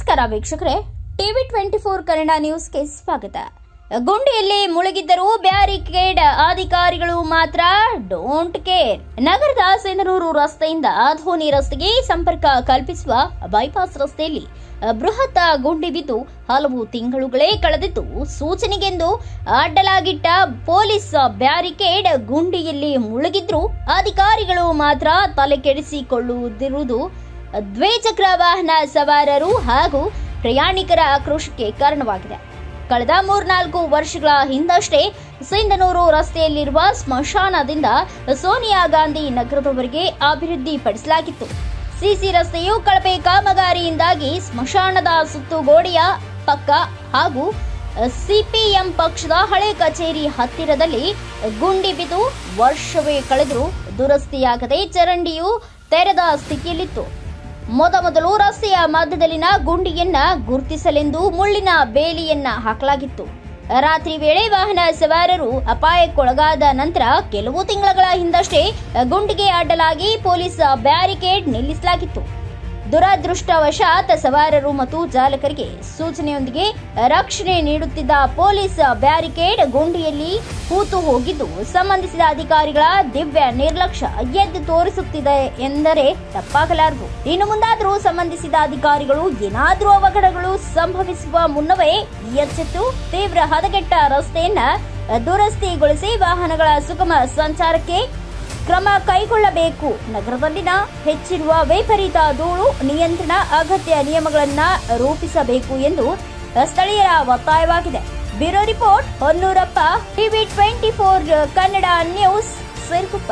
ನಮಸ್ಕಾರ ವೀಕ್ಷಕರೇ TV twenty four Kannada ನ್ಯೂಸ್ಗೆ ಸ್ವಾಗತ ಗುಂಡಿಯಲ್ಲಿ ಮುಳುಗಿದ್ದರೂ ಬ್ಯಾರಿಕೇಡ್ ಅಧಿಕಾರಿಗಳು ಮಾತ್ರ ಡೋಂಟ್ ಕೇರ್ ನಗರದ ಸಿಂಧನೂರು ರಸ್ತೆಯಿಂದ ಧೋನಿ ರಸ್ತೆಗೆ ಸಂಪರ್ಕ ಕಲ್ಪಿಸುವ ಬೈಪಾಸ್ ರಸ್ತೆಯಲ್ಲಿ ಬೃಹತ್ ಗುಂಡಿ ಬಿದ್ದು ಹಲವು ತಿಂಗಳುಗಳೇ ಕಳೆದಿದ್ದು ಸೂಚನೆಗೆಂದು ಅಡ್ಡಲಾಗಿಟ್ಟ ಪೊಲೀಸ್ ಬ್ಯಾರಿಕೇಡ್ ಗುಂಡಿಯಲ್ಲಿ ಮುಳುಗಿದ್ರು ಅಧಿಕಾರಿಗಳು ಮಾತ್ರ ತಲೆ ಕೆಡಿಸಿಕೊಳ್ಳುವುದಿರುವುದು ದ್ವಿಚಕ್ರ ವಾಹನ ಸವಾರರು ಹಾಗೂ ಪ್ರಯಾಣಿಕರ ಆಕ್ರೋಶಕ್ಕೆ ಕಾರಣವಾಗಿದೆ ಕಳೆದ ಮೂರ್ನಾಲ್ಕು ವರ್ಷಗಳ ಹಿಂದಷ್ಟೇ ಸಿಂಧನೂರು ರಸ್ತೆಯಲ್ಲಿರುವ ಸ್ಮಶಾನದಿಂದ ಸೋನಿಯಾ ಗಾಂಧಿ ನಗರದವರೆಗೆ ಅಭಿವೃದ್ಧಿಪಡಿಸಲಾಗಿತ್ತು ಸಿಸಿ ರಸ್ತೆಯು ಕಳಪೆ ಕಾಮಗಾರಿಯಿಂದಾಗಿ ಸ್ಮಶಾನದ ಸುತ್ತುಗೋಡೆಯ ಪಕ್ಕ ಹಾಗೂ ಸಿಪಿಎಂ ಪಕ್ಷದ ಹಳೆ ಕಚೇರಿ ಹತ್ತಿರದಲ್ಲಿ ಗುಂಡಿ ಬಿದ್ದು ವರ್ಷವೇ ಕಳೆದರೂ ದುರಸ್ತಿಯಾಗದೆ ಚರಂಡಿಯು ತೆರೆದ ಸ್ಥಿತಿಯಲ್ಲಿತ್ತು ಮೊದಮೊದಲು ರಸ್ತೆಯ ಮಧ್ಯದಲ್ಲಿನ ಗುಂಡಿಯನ್ನ ಗುರುತಿಸಲೆಂದು ಮುಳ್ಳಿನ ಬೇಲಿಯನ್ನ ಹಾಕಲಾಗಿತ್ತು ರಾತ್ರಿ ವೇಳೆ ವಾಹನ ಸವಾರರು ಅಪಾಯಕ್ಕೊಳಗಾದ ನಂತರ ಕೆಲವು ತಿಂಗಳ ಹಿಂದಷ್ಟೇ ಗುಂಡಿಗೆ ಅಡ್ಡಲಾಗಿ ಪೊಲೀಸ್ ಬ್ಯಾರಿಕೇಡ್ ನಿಲ್ಲಿಸಲಾಗಿತ್ತು ದುರದೃಷ್ಟವಶಾತ್ ಸವಾರರು ಮತ್ತು ಚಾಲಕರಿಗೆ ಸೂಚನೆಯೊಂದಿಗೆ ರಕ್ಷಣೆ ನೀಡುತ್ತಿದ್ದ ಪೊಲೀಸ್ ಬ್ಯಾರಿಕೇಡ್ ಗುಂಡಿಯಲ್ಲಿ ಹೂತು ಹೋಗಿದ್ದು ಸಂಬಂಧಿಸಿದ ಅಧಿಕಾರಿಗಳ ದಿವ್ಯ ನಿರ್ಲಕ್ಷ್ಯ ಎದ್ದು ತೋರಿಸುತ್ತಿದೆ ಎಂದರೆ ತಪ್ಪಾಗಲಾರದು ಇನ್ನು ಮುಂದಾದರೂ ಸಂಬಂಧಿಸಿದ ಅಧಿಕಾರಿಗಳು ಏನಾದರೂ ಅವಘಡಗಳು ಸಂಭವಿಸುವ ಮುನ್ನವೇ ಎಚ್ಚೆತ್ತು ತೀವ್ರ ಹದಗೆಟ್ಟ ರಸ್ತೆಯನ್ನ ದುರಸ್ತಿಗೊಳಿಸಿ ವಾಹನಗಳ ಸುಗಮ ಸಂಚಾರಕ್ಕೆ ಕ್ರಮ ಕೈಗೊಳ್ಳಬೇಕು ನಗರದಲ್ಲಿನ ಹೆಚ್ಚಿರುವ ವೈಪರೀತ ಧೂಳು ನಿಯಂತ್ರಣ ಅಗತ್ಯ ನಿಯಮಗಳನ್ನ ರೂಪಿಸಬೇಕು ಎಂದು ಸ್ಥಳೀಯರ ಒತ್ತಾಯವಾಗಿದೆ bureau report Honnurappa TV twenty four Kannada news Siruguppa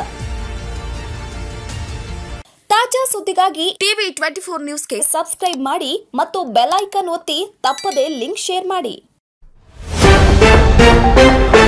ತಾಜಾ ಸುದ್ದಿಗಾಗಿ ಟಿವಿ ಟ್ವೆಂಟಿ ಫೋರ್ ನ್ಯೂಸ್ಗೆ ಸಬ್ಸ್ಕ್ರೈಬ್ ಮಾಡಿ ಮತ್ತು ಬೆಲ್ ಐಕಾನ್ ಒತ್ತಿ ತಪ್ಪದೇ ಲಿಂಕ್ ಶೇರ್ ಮಾಡಿ